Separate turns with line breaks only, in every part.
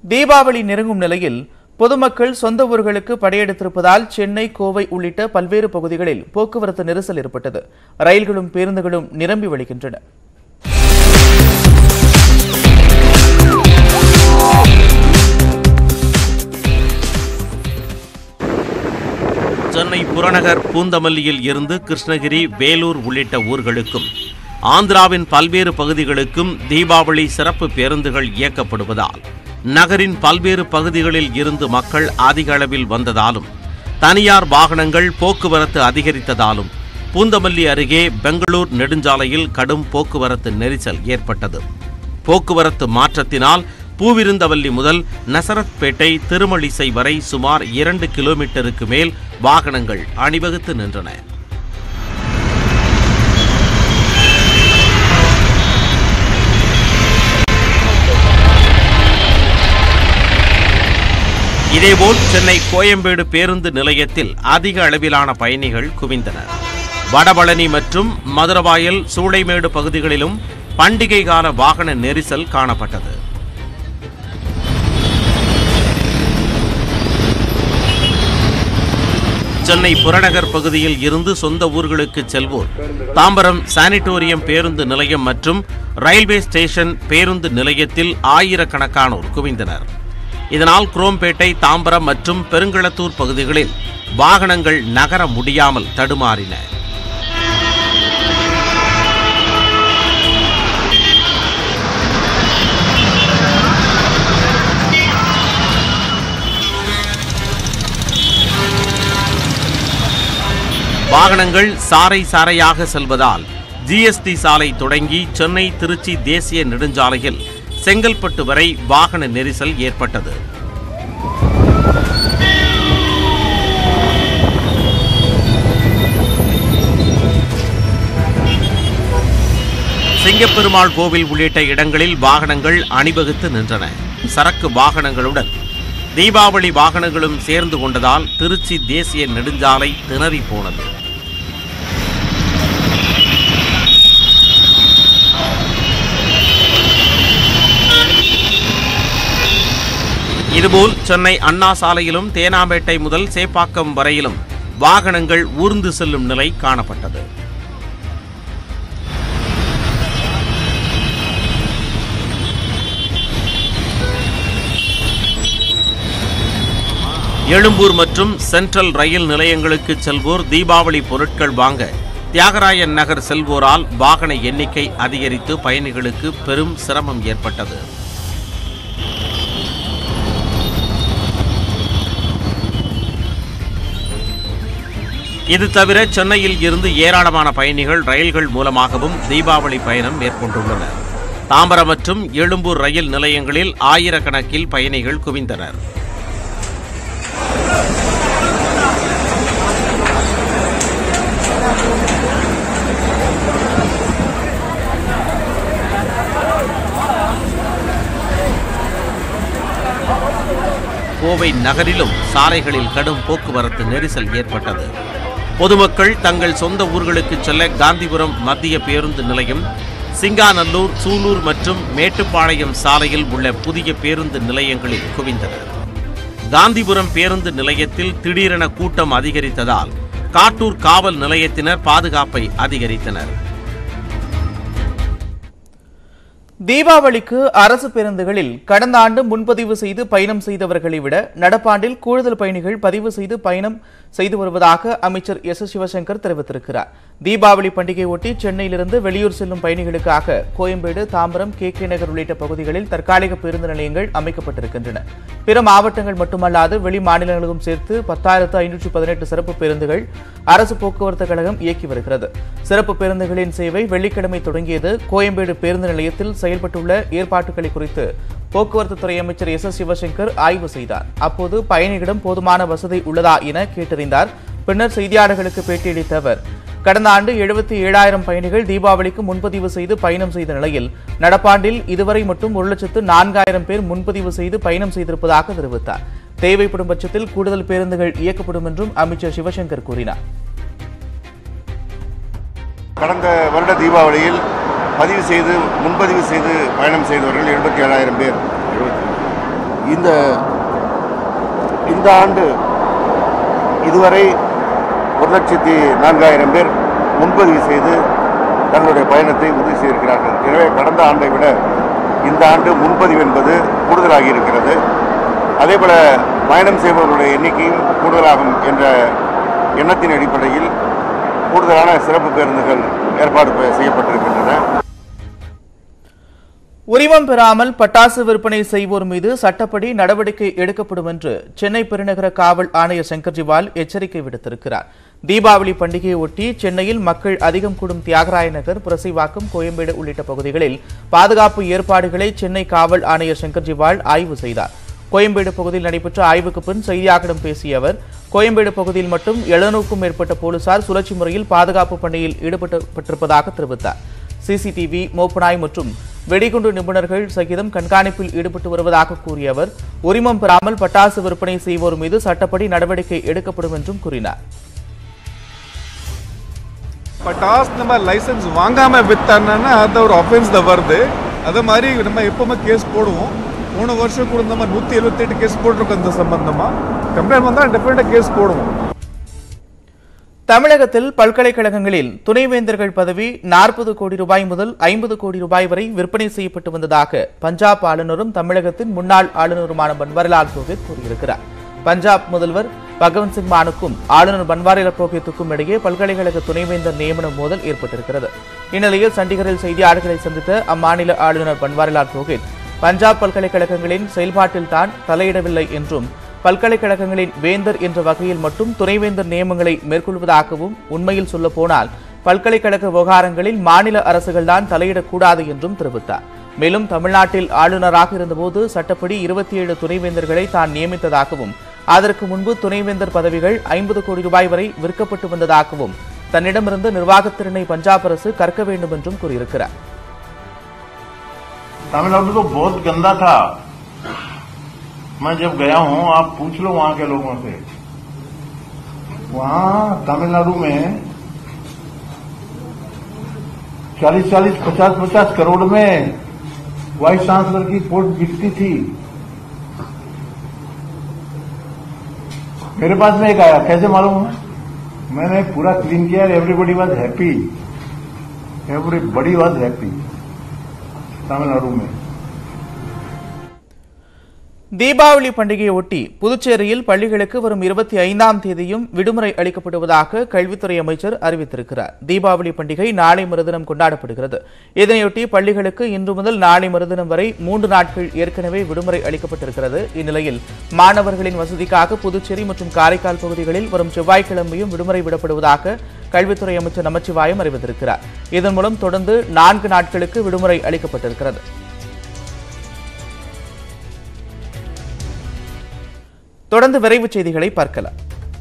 தீபாவளி நெருங்கும் நிலையில் பொதுமக்கள் சொந்த ஊர்களுக்கு படையெடுத்திருப்பதால் சென்னை கோவை உள்ளிட்ட பல்வேறு பகுதிகளில் போக்குவரத்து நெரிசல் ஏற்பட்டது ரயில்களும் பேருந்துகளும் நிரம்பி வழிகின்றன
சென்னை புறநகர் பூந்தமல்லியில் இருந்து கிருஷ்ணகிரி வேலூர் உள்ளிட்ட ஊர்களுக்கும் ஆந்திராவின் பல்வேறு பகுதிகளுக்கும் தீபாவளி சிறப்பு பேருந்துகள் இயக்கப்படுவதால் நகரின் பல்வேறு பகுதிகளில் இருந்து மக்கள் அதிக அளவில் வந்ததாலும் தனியார் வாகனங்கள் போக்குவரத்து அதிகரித்ததாலும் பூந்தமல்லி அருகே பெங்களூர் நெடுஞ்சாலையில் கடும் போக்குவரத்து நெரிசல் ஏற்பட்டது போக்குவரத்து மாற்றத்தினால் பூவிருந்தவல்லி முதல் நசரத்பேட்டை திருமழிசை வரை சுமார் இரண்டு கிலோமீட்டருக்கு மேல் வாகனங்கள் அணிவகுத்து நின்றன இதேபோல் சென்னை கோயம்பேடு பேருந்து நிலையத்தில் அதிக அளவிலான பயணிகள் குவிந்தனர் வடபழனி மற்றும் மதுரவாயல் சூளைமேடு பகுதிகளிலும் பண்டிகை கால வாகன நெரிசல் காணப்பட்டது சென்னை புறநகர் பகுதியில் இருந்து சொந்த ஊர்களுக்கு செல்வோர் தாம்பரம் சானிட்டோரியம் பேருந்து நிலையம் மற்றும் ரயில்வே ஸ்டேஷன் பேருந்து நிலையத்தில் ஆயிரக்கணக்கானோர் குவிந்தனர் இதனால் குரோம்பேட்டை தாம்பரம் மற்றும் பெருங்களத்தூர் பகுதிகளில் வாகனங்கள் நகர முடியாமல் தடுமாறின வாகனங்கள் சாறை சாறையாக செல்வதால் ஜிஎஸ்டி சாலை தொடங்கி சென்னை திருச்சி தேசிய நெடுஞ்சாலையில் செங்கல்பட்டு வரை வாகன நெரிசல் ஏற்பட்டது சிங்கப்பெருமாள் கோவில் உள்ளிட்ட இடங்களில் வாகனங்கள் அணிவகுத்து நின்றன சரக்கு வாகனங்களுடன் தீபாவளி வாகனங்களும் சேர்ந்து கொண்டதால் திருச்சி தேசிய நெடுஞ்சாலை திணறி போனது இதுபோல் சென்னை அண்ணா சாலையிலும் தேனாம்பேட்டை முதல் சேப்பாக்கம் வரையிலும் வாகனங்கள் ஊர்ந்து செல்லும் நிலை காணப்பட்டது எழும்பூர் மற்றும் சென்ட்ரல் ரயில் நிலையங்களுக்கு செல்வோர் தீபாவளி பொருட்கள் வாங்க தியாகராயன் நகர் செல்வோரால் வாகன எண்ணிக்கை அதிகரித்து பயணிகளுக்கு பெரும் சிரமம் ஏற்பட்டது இது தவிர சென்னையில் இருந்து ஏராளமான பயணிகள் ரயில்கள் மூலமாகவும் தீபாவளி பயணம் மேற்கொண்டுள்ளனர் தாம்பரம் மற்றும் எழும்பூர் ரயில் நிலையங்களில் ஆயிரக்கணக்கில் பயணிகள் குவிந்தனர் கோவை நகரிலும் சாலைகளில் கடும் போக்குவரத்து நெரிசல் ஏற்பட்டது பொதுமக்கள் தங்கள் சொந்த ஊர்களுக்கு செல்ல காந்திபுரம் மத்திய பேருந்து நிலையம் சிங்காநல்லூர் சூலூர் மற்றும் மேட்டுப்பாளையம் சாலையில் உள்ள புதிய பேருந்து நிலையங்களில் குவிந்தனர் காந்திபுரம் பேருந்து நிலையத்தில் திடீரென கூட்டம் அதிகரித்ததால் காட்டூர் காவல் நிலையத்தினர் பாதுகாப்பை அதிகரித்தனர்
தீபாவளிக்கு அரசு பேருந்துகளில் கடந்த ஆண்டு முன்பதிவு செய்து பயணம் செய்தவர்களை விட நடப்பாண்டில் கூடுதல் பயணிகள் பதிவு செய்து பயணம் செய்து வருவதாக அமைச்சர் எஸ் எஸ் சிவசங்கர் தெரிவித்திருக்கிறார் தீபாவளி பண்டிகை ஒட்டி சென்னையிலிருந்து வெளியூர் செல்லும் பயணிகளுக்காக கோயம்பேடு தாம்பரம் கே கே நகர் உள்ளிட்ட பகுதிகளில் தற்காலிக பேருந்து நிலையங்கள் அமைக்கப்பட்டிருக்கின்றன பிற மாவட்டங்கள் மட்டுமல்லாது வெளி மாநிலங்களுக்கும் சேர்த்து பத்தாயிரத்து ஐநூற்று பதினெட்டு சிறப்பு பேருந்துகள் அரசு போக்குவரத்து கழகம் இயக்கி வருகிறது சிறப்பு பேருந்துகளின் சேவை வெள்ளிக்கிழமை தொடங்கியது கோயம்பேடு பேருந்து நிலையத்தில் செயல்பட்டுள்ள ஏற்பாட்டுகளை குறித்து போக்குவரத்து துறை அமைச்சர் எஸ் எஸ் சிவசங்கர் ஆய்வு செய்தார் அப்போது பயணிகளிடம் போதுமான வசதி உள்ளதா என கேட்டறிந்தார் பின்னர் செய்தியாளர்களுக்கு பேட்டியளித்த அவர் கடந்த ஆண்டு எழுபத்தி ஏழாயிரம் பயணிகள் தீபாவளிக்கு முன்பதிவு செய்து பயணம் செய்த நிலையில் நடப்பாண்டில் இதுவரை மட்டும் ஒரு லட்சத்து நான்காயிரம் பேர் முன்பதிவு செய்து பயணம் செய்திருப்பதாக தெரிவித்தார் தேவைப்படும் பட்சத்தில் கூடுதல் பேருந்துகள் இயக்கப்படும் என்றும் அமைச்சர் சிவசங்கர் கூறினார்
கடந்த வருட தீபாவளியில் பதிவு செய்து முன்பதிவு செய்து பயணம் செய்தவர்கள் எழுபத்தி ஏழாயிரம் பேர் இந்த இந்த ஆண்டு இதுவரை ஒரு லட்சத்தி நான்காயிரம் பேர் முன்பதிவு செய்து தங்களுடைய பயணத்தை உறுதி செய்திருக்கிறார்கள் எனவே கடந்த ஆண்டை விட இந்த ஆண்டு முன்பதிவு என்பது கூடுதலாகி இருக்கிறது அதேபோல பயணம் செய்பவர்களுடைய எண்ணிக்கையும் கூடுதலாகும் என்ற எண்ணத்தின் அடிப்படையில் கூடுதலான சிறப்பு பேருந்துகள் ஏற்பாடு பெ- செய்யப்பட்டிருக்கின்றன
உரிமம் பெறாமல் பட்டாசு விற்பனை செய்வோர் மீது சட்டப்படி நடவடிக்கை எடுக்கப்படும் என்று சென்னை பெருநகர காவல் ஆணையர் சங்கர் ஜிவால் எச்சரிக்கை விடுத்திருக்கிறார் தீபாவளி பண்டிகையை ஒட்டி சென்னையில் மக்கள் அதிகம் கூடும் தியாகராய நகர் புரசைவாக்கம் கோயம்பேடு உள்ளிட்ட பகுதிகளில் பாதுகாப்பு ஏற்பாடுகளை சென்னை காவல் ஆணையர் சங்கர் ஜிவால் ஆய்வு செய்தார் கோயம்பேடு பகுதியில் நடைபெற்ற ஆய்வுக்கு பின் செய்தியாளர்களிடம் பேசிய அவர் கோயம்பேடு பகுதியில் மட்டும் எழுநூறுக்கும் மேற்பட்ட போலீசார் சுழற்சி முறையில் பாதுகாப்பு பணியில் ஈடுபட்டிருப்பதாக தெரிவித்தார் சிசிடிவி மோப்பனாய் மற்றும் வெடிகுண்டு நிபுணர்கள் சகிதம் கண்காணிப்பில் ஈடுபட்டு வருவதாக கூறிய அவர் உரிமம் பெறாமல் பட்டாசு விற்பனை செய்வோர் மீது சட்டப்படி நடவடிக்கை எடுக்கப்படும் என்றும் கூறினார்
பட்டாஸ் நம்ம லைசன்ஸ் வாங்காம வித்தானா அது ஒரு அஃபென்ஸ் தான் வருது அதே மாதிரி நம்ம எப்பவுமே கேஸ் போடுவோம் போன வருஷம் கூட நம்ம நூற்றி எழுபத்தெட்டு கேஸ் போட்டிருக்கோம் இந்த சம்பந்தமா கம்ப்ளைண்ட் வந்தால் டெஃபினட்டாக கேஸ் போடுவோம்
தமிழகத்தில் பல்கலைக்கழகங்களில் துணைவேந்தர்கள் பதவி நாற்பது கோடி ரூபாய் முதல் ஐம்பது கோடி ரூபாய் வரை விற்பனை செய்யப்பட்டு வந்ததாக பஞ்சாப் ஆளுநரும் தமிழகத்தின் முன்னாள் ஆளுநருமான பன்வாரிலால் புரோஹித் கூறியிருக்கிறார் பஞ்சாப் முதல்வர் பகவந்த் சிங் மானுக்கும் ஆளுநர் பன்வாரிலால் புரோஹித்துக்கும் இடையே பல்கலைக்கழக துணைவேந்தர் நியமன மோதல் ஏற்பட்டிருக்கிறது இந்நிலையில் சண்டிகரில் செய்தியாளர்களை சந்தித்த அம்மாநில ஆளுநர் பன்வாரிலால் புரோஹித் பஞ்சாப் பல்கலைக்கழகங்களின் செயல்பாட்டில் தான் தலையிடவில்லை என்றும் பல்கலைக்கழகங்களின் வேந்தர் என்ற வகையில் மட்டும் துணைவேந்தர் நியமங்களை மேற்கொள்வதாகவும் உண்மையில் சொல்ல போனால் பல்கலைக்கழக விவகாரங்களில் மாநில அரசுகள்தான் தலையிடக்கூடாது என்றும் தெரிவித்தார் மேலும் தமிழ்நாட்டில் ஆளுநராக இருந்தபோது சட்டப்படி இருபத்தி ஏழு துணைவேந்தர்களை தான் நியமித்ததாகவும் அதற்கு முன்பு துணைவேந்தர் பதவிகள் ஐம்பது கோடி ரூபாய் வரை விற்கப்பட்டு வந்ததாகவும் தன்னிடமிருந்து நிர்வாகத்திறனை பஞ்சாப் அரசு கற்க வேண்டும் என்றும் கூறியிருக்கிறார்
तमिलनाडु तो बहुत गंदा था मैं जब गया हूं आप पूछ लो वहां के लोगों से वहां तमिलनाडु में चालीस चालीस पचास पचास करोड़ में वाइस चांसलर की पोस्ट बिकती थी मेरे पास में एक आया कैसे मालूम है मैंने पूरा क्लीन किया everybody was happy everybody was happy Tamil Nadu में
தீபாவளி பண்டிகையை ஒட்டி புதுச்சேரியில் பள்ளிகளுக்கு வரும் இருபத்தி ஐந்தாம் தேதியும் விடுமுறை அளிக்கப்படுவதாக கல்வித்துறை அமைச்சர் அறிவித்திருக்கிறார் தீபாவளி பண்டிகை நாளை மறுதினம் கொண்டாடப்படுகிறது இதனையொட்டி பள்ளிகளுக்கு இன்று முதல் நாளை மறுதினம் வரை மூன்று நாட்கள் ஏற்கனவே விடுமுறை அளிக்கப்பட்டிருக்கிறது இந்நிலையில் மாணவர்களின் வசதிக்காக புதுச்சேரி மற்றும் காரைக்கால் பகுதிகளில் வரும் செவ்வாய்க்கிழமையும் விடுமுறை விடப்படுவதாக கல்வித்துறை அமைச்சர் நமச்சிவாயம் அறிவித்திருக்கிறார் இதன் மூலம் தொடர்ந்து நான்கு நாட்களுக்கு விடுமுறை அளிக்கப்பட்டிருக்கிறது தொடர்ந்து விரைவுச் செய்திகளை பார்க்கலாம்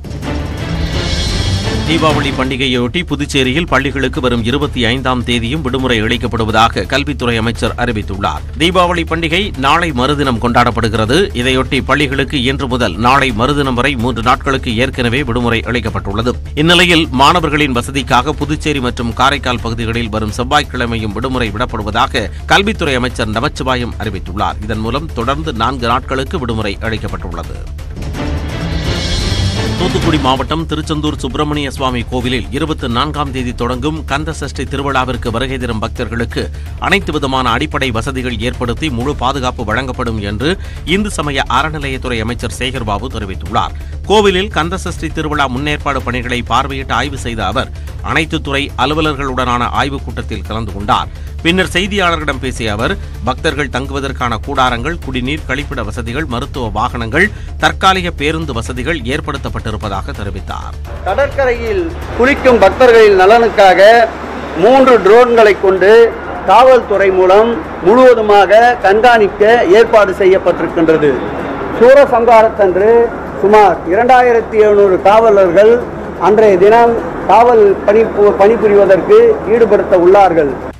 தீபாவளி பண்டிகையொட்டி புதுச்சேரியில் பள்ளிகளுக்கு வரும் இருபத்தி ஐந்தாம் தேதியும் விடுமுறை அளிக்கப்படுவதாக கல்வித்துறை அமைச்சர் அறிவித்துள்ளார் தீபாவளி பண்டிகை நாளை மறுதினம் கொண்டாடப்படுகிறது இதையொட்டி பள்ளிகளுக்கு இன்று முதல் நாளை மறுதினம் வரை மூன்று நாட்களுக்கு ஏற்கனவே விடுமுறை அளிக்கப்பட்டுள்ளது இந்நிலையில் மாணவர்களின் வசதிக்காக புதுச்சேரி மற்றும் காரைக்கால் பகுதிகளில் வரும் செவ்வாய்க்கிழமையும் விடுமுறை விடப்படுவதாக கல்வித்துறை அமைச்சர் நமச்சிவாயம் அறிவித்துள்ளார் இதன் மூலம் தொடர்ந்து நான்கு நாட்களுக்கு விடுமுறை அளிக்கப்பட்டுள்ளது தூத்துக்குடி மாவட்டம் திருச்செந்தூர் சுப்பிரமணிய சுவாமி கோவிலில் இருபத்தி நான்காம் தேதி தொடங்கும் கந்த சஷ்டி திருவிழாவிற்கு வருகை தரும் பக்தர்களுக்கு அனைத்து விதமான அடிப்படை வசதிகள் ஏற்படுத்தி முழு பாதுகாப்பு வழங்கப்படும் என்று இந்து சமய அறநிலையத்துறை அமைச்சர் சேகர்பாபு தெரிவித்துள்ளார் கோவிலில் கந்த சஷ்டி திருவிழா முன்னேற்பாடு பணிகளை பார்வையிட்டு ஆய்வு செய்த அவர் அனைத்து துறை அலுவலர்களுடனான ஆய்வுக் கூட்டத்தில் கலந்து கொண்டார் பின்னர் செய்தியாளர்களிடம் பேசிய அவர் பக்தர்கள் தங்குவதற்கான கூடாரங்கள் குடிநீர் கழிப்பிட வசதிகள் மருத்துவ வாகனங்கள் தற்காலிக பேருந்து வசதிகள் ஏற்படுத்தப்பட்டிருப்பதாக தெரிவித்தார்
கடற்கரையில் குளிக்கும் பக்தர்களின் நலனுக்காக மூன்று ட்ரோன்களை கொண்டு காவல்துறை மூலம் முழுவதுமாக கண்காணிக்க ஏற்பாடு செய்யப்பட்டிருக்கின்றது சூரசம்ஹாரத்தன்று சுமார் இரண்டாயிரத்தி எழுநூறு காவலர்கள் அன்றைய தினம் காவல் பணி பணிபுரிவதற்கு ஈடுபடுத்த உள்ளார்கள்